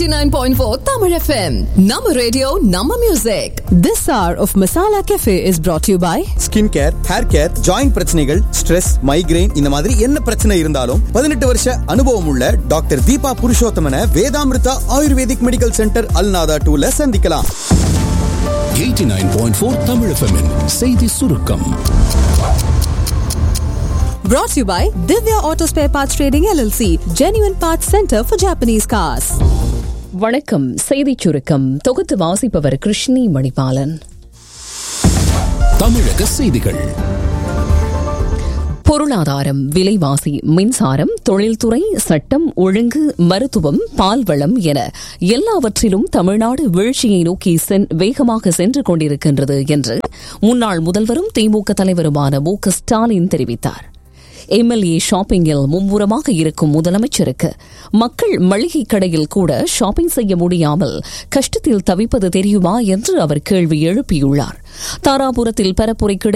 89.4 Tamil FM. Nama radio, Nama music. This hour of Masala Cafe is brought to you by skin care hair care joint பிரச்சனைகள் stress migraine இந்த மாதிரி என்ன பிரச்சனை இருந்தாலும் பதினெட்டு வருஷ அனுபவம் உள்ள doctor Deepa Purushothaman Vedamrutha ayurvedic medical centre Al Nahda டூல சந்திக்கலாம் 89.4 Tamil FM -இன் செய்தி சுருக்கம் brought to you by Divya Auto Spare Parts Trading LLC, Genuine Parts Center for Japanese Cars. வணக்கம் செய்திச் சுருக்கம் தொகுத்து வாசிப்பவர் கிருஷ்ணி மணிபாலன் தமிழக செய்திகள் பொருளாதாரம் விலைவாசி மின்சாரம் தொழில்துறை சட்டம் ஒழுங்கு மருத்துவம் பால்வளம் என எல்லாவற்றிலும் தமிழ்நாடு வீழ்ச்சியை நோக்கி சென் வேகமாக சென்று கொண்டிருக்கின்றது என்று முன்னாள் முதல்வரும் திமுக தலைவருமான மு க ஸ்டாலின் தெரிவித்தார் எம்எல்ஏ ஷாப்பிங்கில் மும்முரமாக இருக்கும் முதலமைச்சருக்கு மக்கள் மளிகை கடையில் கூட ஷாப்பிங் செய்ய முடியாமல் கஷ்டத்தில் தவிப்பது தெரியுமா என்று அவர் கேள்வி எழுப்பியுள்ளார் தாராபுரத்தில் பரப்புரை